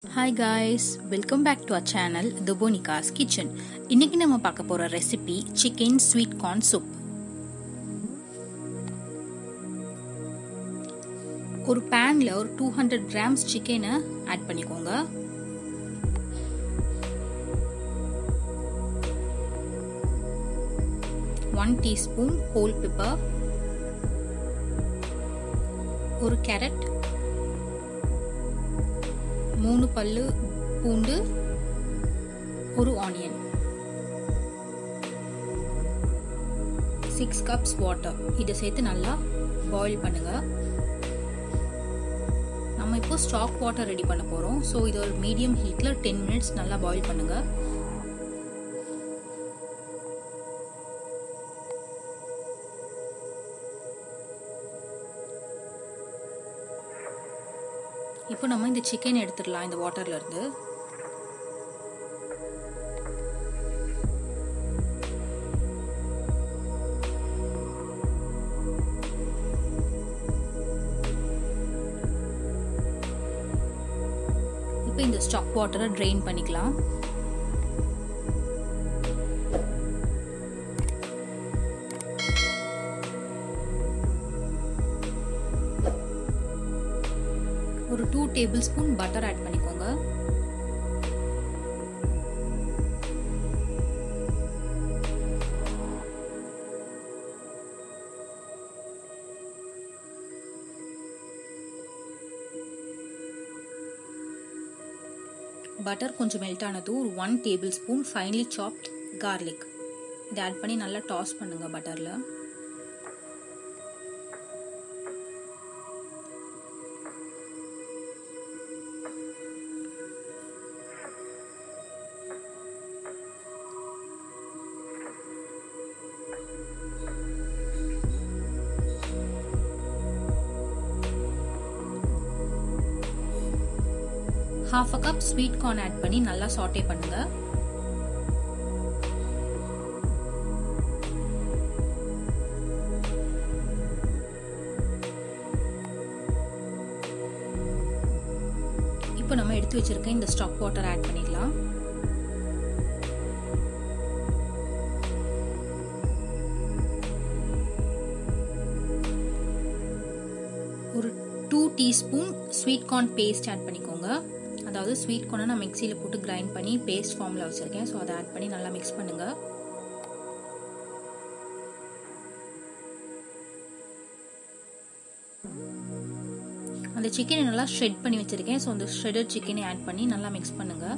hi guys welcome back to uh channel துபோனிகாஸ் kitchen இன்னைக்கு நம்ம பார்க்க போற recipe chicken sweet corn soup ஒரு பேன்ல ஒரு டூ ஹண்ட்ரட் கிராம்ஸ் சிக்கனை ஆட் பண்ணிக்கோங்க ஒன் டீஸ்பூன் ஹோல் பெப்பர் ஒரு கேரட் மூணு பல்லு பூண்டு ஒரு ஆனியன் சிக்ஸ் கப்ஸ் வாட்டர் இதை சேர்த்து நல்லா பாயில் பண்ணுங்க நம்ம இப்போ ஸ்டாக் வாட்டர் ரெடி பண்ண போகிறோம் ஸோ இது ஒரு மீடியம் ஹீட்டில் டென் மினிட்ஸ் நல்லா பாயில் பண்ணுங்க இப்போ நம்ம இந்த சிக்கன் எடுத்துடலாம் இந்த வாட்டர்ல இருந்து இப்போ இந்த ஸ்டாக் வாட்டரை ட்ரெயின் பண்ணிக்கலாம் ஒரு two tablespoon butter add பண்ணிக்கோங்க பட்டர் கொஞ்சம் மெல்ட் ஆனதும் ஒரு one tablespoon finely chopped garlic இதை ஆட் பண்ணி நல்லா டாஸ் பண்ணுங்க பட்டரில் half a cup sweet corn add பண்ணி நல்லா சாட்டே பண்ணுங்க இப்போ நம்ம எடுத்து வச்சிருக்க இந்த ஸ்டாக் வாட்டர் ஆட் பண்ணிடலாம் ஒரு two teaspoon sweet corn paste add பண்ணிக்கோங்க அதாவது ஸ்வீட் கார்னை நான் மிக்சியில் போட்டு கிரைண்ட் பண்ணி பேஸ்ட் ஃபார்மில் வச்சுருக்கேன் ஸோ அதை ஆட் பண்ணி நல்லா மிக்ஸ் பண்ணுங்கள் அந்த சிக்கனை நல்லா ஷ்ரெட் பண்ணி வச்சுருக்கேன் ஸோ அந்த ஷ்ரெடட் சிக்கனை ஆட் பண்ணி நல்லா மிக்ஸ் பண்ணுங்கள்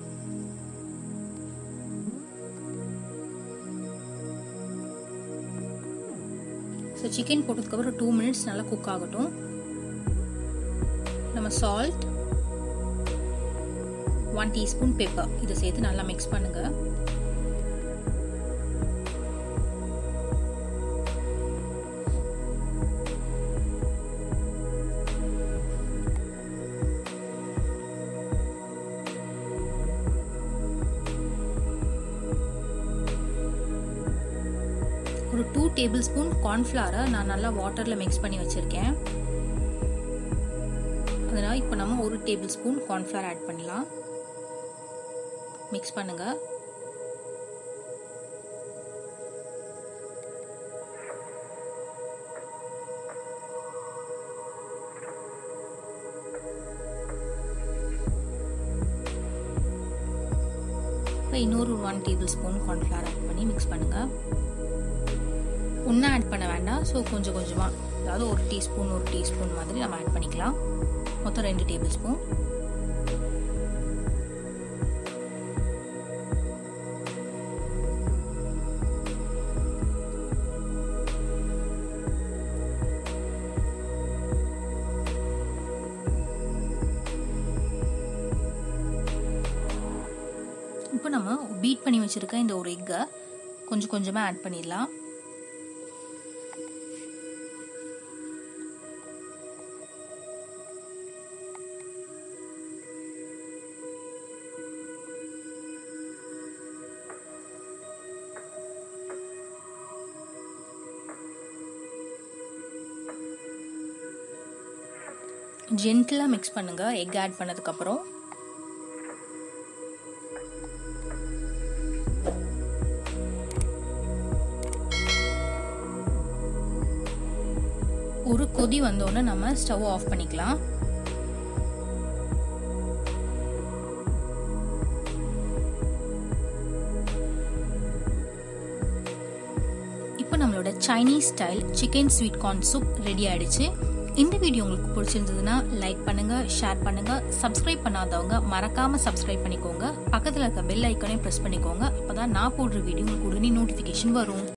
ஸோ சிக்கன் போட்டதுக்கப்புறம் டூ மினிட்ஸ் நல்லா குக் ஆகட்டும் நம்ம சால்ட் ஒன் டீஸ்பூன் பெப்பர் இதை சேர்த்து நல்லா மிக்ஸ் பண்ணுங்க ஒரு டூ டேபிள் ஸ்பூன் கார்ன்ஃப்ளவரை நான் நல்லா வாட்டரில் மிக்ஸ் பண்ணி வச்சுருக்கேன் அதனால் இப்போ நம்ம ஒரு டேபிள் ஸ்பூன் கார்ன்ஃப்ளவர் ஆட் பண்ணலாம் மிக்ஸ் பண்ணுங்க இப்போ இன்னொரு one tablespoon cornflour add பண்ணி மிக்ஸ் பண்ணுங்க ஒன்றா ஆட் பண்ண வேண்டாம் ஸோ கொஞ்சம் கொஞ்சமாக அதாவது ஒரு டீஸ்பூன் ஒரு டீஸ்பூன் மாதிரி நம்ம ஆட் பண்ணிக்கலாம் மொத்தம் ரெண்டு டேபிள் ஸ்பூன் இப்போ நம்ம பீட் பண்ணி வச்சிருக்க இந்த ஒரு எக்கை கொஞ்சம் கொஞ்சமாக ஆட் பண்ணிடலாம் ஜென்டிலாக மிக்ஸ் பண்ணுங்கள் எக் ஆட் பண்ணதுக்கப்புறம் ஒரு கொதி வந்தோடனே நம்ம ஸ்டவ் ஆஃப் பண்ணிக்கலாம் இப்போ நம்மளோட Chinese style chicken sweet corn soup ready ஆயிடுச்சு இந்த வீடியோ உங்களுக்கு பிடிச்சிருந்ததுன்னா லைக் பண்ணுங்க ஷேர் பண்ணுங்க சப்ஸ்கிரைப் பண்ணாதவங்க மறக்காம சப்ஸ்கிரைப் பண்ணிக்கோங்க பக்கத்தில் இருக்க பெல் ஐக்கனையும் ப்ரெஸ் பண்ணிக்கோங்க அப்பதான் நான் போடுற வீடியோ உங்களுக்கு உடனே நோட்டிஃபிகேஷன் வரும்